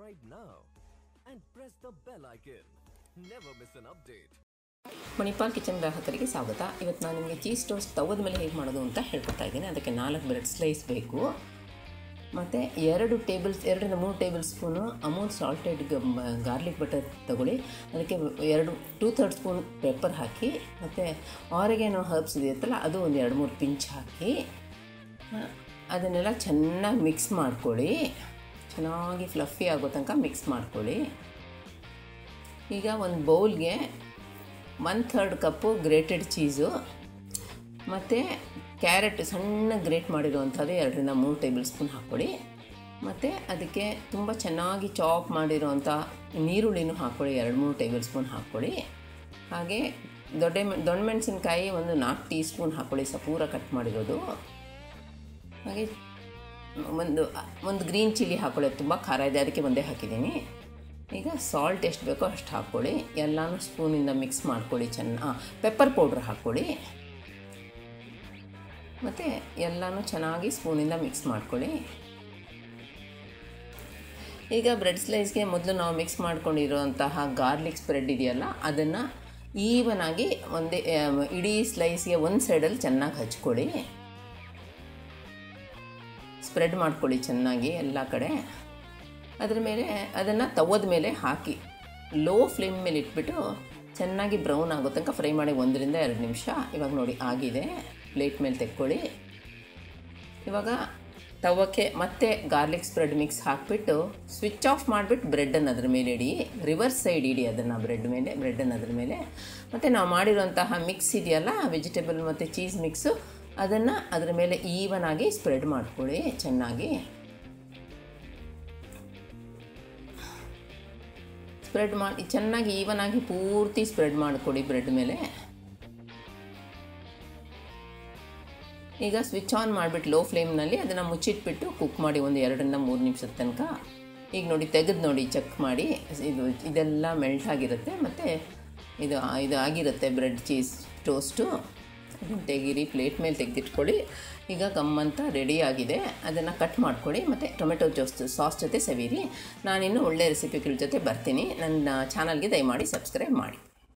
subscribe now and press the bell icon. Never miss an update. Manipal kitchen ಗ್ರಾಹಕರಿಗೆ ಸ್ವಾಗತ ಇವತ್ತು ನಾನು ನಿಮಗೆ ಚೀಸ್ ಟೋಸ್ಟ್ ತವದ ಮೇಲೆ ಹೇಗೆ ಮಾಡೋದು ಅಂತ ಹೇಳ್ಕೊತಾ ಇದ್ದೀನಿ ಅದಕ್ಕೆ ನಾಲ್ಕು ಬ್ರೆಡ್ ಸ್ಲೈಸ್ ಬೇಕು ಮತ್ತು ಎರಡು ಟೇಬಲ್ಸ್ ಎರಡರಿಂದ ಮೂರು table spoon Amul salted garlic butter ತಗೊಳ್ಳಿ ಅದಕ್ಕೆ ಎರಡು ಟೂ ಥರ್ಡ್ ಸ್ಪೂನ್ ಪೆಪ್ಪರ್ ಹಾಕಿ ಮತ್ತು ಆರೆಗೇನೋ ಹರ್ಬ್ಸ್ ಇದೆಯತ್ತಲ್ಲ ಅದು ಒಂದು ಎರಡು ಮೂರು ಪಿಂಚ್ ಹಾಕಿ ಆ, ಅದನ್ನೆಲ್ಲ ಚೆನ್ನಾಗಿ ಮಿಕ್ಸ್ ಮಾಡ್ಕೊಳ್ಳಿ ಚೆನ್ನಾಗಿ ಫ್ಲಫಿ ಆಗೋ ತನಕ ಮಿಕ್ಸ್ ಮಾಡ್ಕೊಳ್ಳಿ ಈಗ ಒಂದು ಬೌಲ್ಗೆ one third cup grated cheese ಮತ್ತು ಕ್ಯಾರೆಟ್ ಸಣ್ಣ ಗ್ರೇಟ್ ಮಾಡಿರುವಂಥದ್ದು ಎರಡರಿಂದ ಮೂರು ಟೇಬಲ್ ಸ್ಪೂನ್ ಹಾಕ್ಕೊಳ್ಳಿ ಮತ್ತು ಅದಕ್ಕೆ ತುಂಬ ಚೆನ್ನಾಗಿ ಚಾಪ್ ಮಾಡಿರೋವಂಥ ನೀರುಳ್ಳಿನೂ ಹಾಕ್ಕೊಳ್ಳಿ ಎರಡು ಮೂರು ಟೇಬಲ್ ಸ್ಪೂನ್ ಹಾಕ್ಕೊಳ್ಳಿ ಹಾಗೆ ದೊಡ್ಡ ದೊಡ್ಡ ಮೆಣಸಿನ್ಕಾಯಿ ಒಂದು ನಾಲ್ಕು ಟೀ ಸ್ಪೂನ್ ಹಾಕ್ಕೊಳ್ಳಿ ಸಪೂರ ಕಟ್ ಮಾಡಿರೋದು ಹಾಗೆ ಒಂದು ಒಂದು ಗ್ರೀನ್ ಚಿಲ್ಲಿ ಹಾಕ್ಕೊಳ್ಳಿ ಅದು ತುಂಬ ಖಾರ ಇದೆ ಅದಕ್ಕೆ ಒಂದೇ ಹಾಕಿದ್ದೀನಿ ಈಗ ಸಾಲ್ಟ್ ಎಷ್ಟು ಬೇಕೋ ಅಷ್ಟು ಹಾಕ್ಕೊಳ್ಳಿ ಎಲ್ಲನೂ ಸ್ಪೂನಿಂದ ಮಿಕ್ಸ್ ಮಾಡ್ಕೊಳ್ಳಿ ಚೆನ್ನ ಪೆಪ್ಪರ್ ಪೌಡ್ರ್ ಹಾಕ್ಕೊಳ್ಳಿ ಮತ್ತು ಎಲ್ಲನೂ ಚೆನ್ನಾಗಿ ಸ್ಪೂನಿಂದ ಮಿಕ್ಸ್ ಮಾಡ್ಕೊಳ್ಳಿ ಈಗ ಬ್ರೆಡ್ ಸ್ಲೈಸ್ಗೆ ಮೊದಲು ನಾವು ಮಿಕ್ಸ್ ಮಾಡ್ಕೊಂಡಿರುವಂತಹ ಗಾರ್ಲಿಕ್ ಸ್ಪ್ರೆಡ್ ಇದೆಯಲ್ಲ ಅದನ್ನು ಈವನಾಗಿ ಒಂದೇ ಆ, ಇಡೀ ಸ್ಲೈಸ್ಗೆ ಒಂದು ಸೈಡಲ್ಲಿ ಚೆನ್ನಾಗಿ ಹಚ್ಕೊಳ್ಳಿ ಸ್ಪ್ರೆಡ್ ಮಾಡ್ಕೊಳ್ಳಿ ಚೆನ್ನಾಗಿ ಎಲ್ಲ ಕಡೆ ಅದ್ರ ಮೇಲೆ ಅದನ್ನು ತವದ ಮೇಲೆ ಹಾಕಿ ಲೋ ಫ್ಲೇಮ್ ಮೇಲೆ ಇಟ್ಬಿಟ್ಟು ಚೆನ್ನಾಗಿ ಬ್ರೌನ್ ಆಗೋ ತನಕ ಫ್ರೈ ಮಾಡಿ ಒಂದರಿಂದ ಎರಡು ನಿಮಿಷ ಇವಾಗ ನೋಡಿ ಆಗಿದೆ ಪ್ಲೇಟ್ ಮೇಲೆ ತೆಕ್ಕೊಳ್ಳಿ ಇವಾಗ ತವಕ್ಕೆ ಮತ್ತೆ ಗಾರ್ಲಿಕ್ ಸ್ಪ್ರೆಡ್ ಮಿಕ್ಸ್ ಹಾಕಿಬಿಟ್ಟು ಸ್ವಿಚ್ ಆಫ್ ಮಾಡಿಬಿಟ್ಟು ಬ್ರೆಡ್ಡನ್ನು ಅದ್ರ ಮೇಲೆ ಇಡಿ ರಿವರ್ಸ್ ಸೈಡ್ ಇಡಿ ಅದನ್ನು ಬ್ರೆಡ್ ಮೇಲೆ ಬ್ರೆಡ್ಡನ್ನು ಅದ್ರ ಮೇಲೆ ಮತ್ತು ನಾವು ಮಾಡಿರುವಂತಹ ಮಿಕ್ಸ್ ಇದೆಯಲ್ಲ ವೆಜಿಟೇಬಲ್ ಮತ್ತು ಚೀಸ್ ಮಿಕ್ಸು ಅದನ್ನು ಅದ್ರ ಮೇಲೆ ಈವನ್ ಆಗಿ ಸ್ಪ್ರೆಡ್ ಮಾಡ್ಕೊಳ್ಳಿ ಚೆನ್ನಾಗಿ ಸ್ಪ್ರೆಡ್ ಮಾಡಿ ಚೆನ್ನಾಗಿ ಈವನ್ ಆಗಿ ಪೂರ್ತಿ ಸ್ಪ್ರೆಡ್ ಮಾಡಿಕೊಡಿ ಬ್ರೆಡ್ ಮೇಲೆ ಈಗ ಸ್ವಿಚ್ ಆನ್ ಮಾಡಿಬಿಟ್ಟು ಲೋ ಫ್ಲೇಮ್ನಲ್ಲಿ ಅದನ್ನು ಮುಚ್ಚಿಟ್ಬಿಟ್ಟು ಕುಕ್ ಮಾಡಿ ಒಂದು ಎರಡರಿಂದ ಮೂರು ನಿಮಿಷದ ತನಕ ಈಗ ನೋಡಿ ತೆಗೆದು ನೋಡಿ ಚೆಕ್ ಮಾಡಿ ಇದು ಇದೆಲ್ಲ ಮೆಲ್ಟ್ ಆಗಿರುತ್ತೆ ಮತ್ತು ಇದು ಇದು ಆಗಿರುತ್ತೆ ಬ್ರೆಡ್ ಚೀಸ್ ಟೋಸ್ಟು ಅದನ್ನು ತೆಗೀರಿ ಪ್ಲೇಟ್ ಮೇಲೆ ತೆಗೆದಿಟ್ಕೊಳ್ಳಿ ಈಗ ಗಮ್ಮಂತ ರೆಡಿ ಆಗಿದೆ ಅದನ್ನು ಕಟ್ ಮಾಡ್ಕೊಳ್ಳಿ ಮತ್ತು ಟೊಮೆಟೊ ಜೋಸ್ ಸಾಸ್ ಜೊತೆ ಸವಿರಿ ನಾನಿನ್ನು ಒಳ್ಳೆಯ ರೆಸಿಪಿಗಳ ಜೊತೆ ಬರ್ತೀನಿ ನನ್ನ ಚಾನಲ್ಗೆ ದಯಮಾಡಿ ಸಬ್ಸ್ಕ್ರೈಬ್ ಮಾಡಿ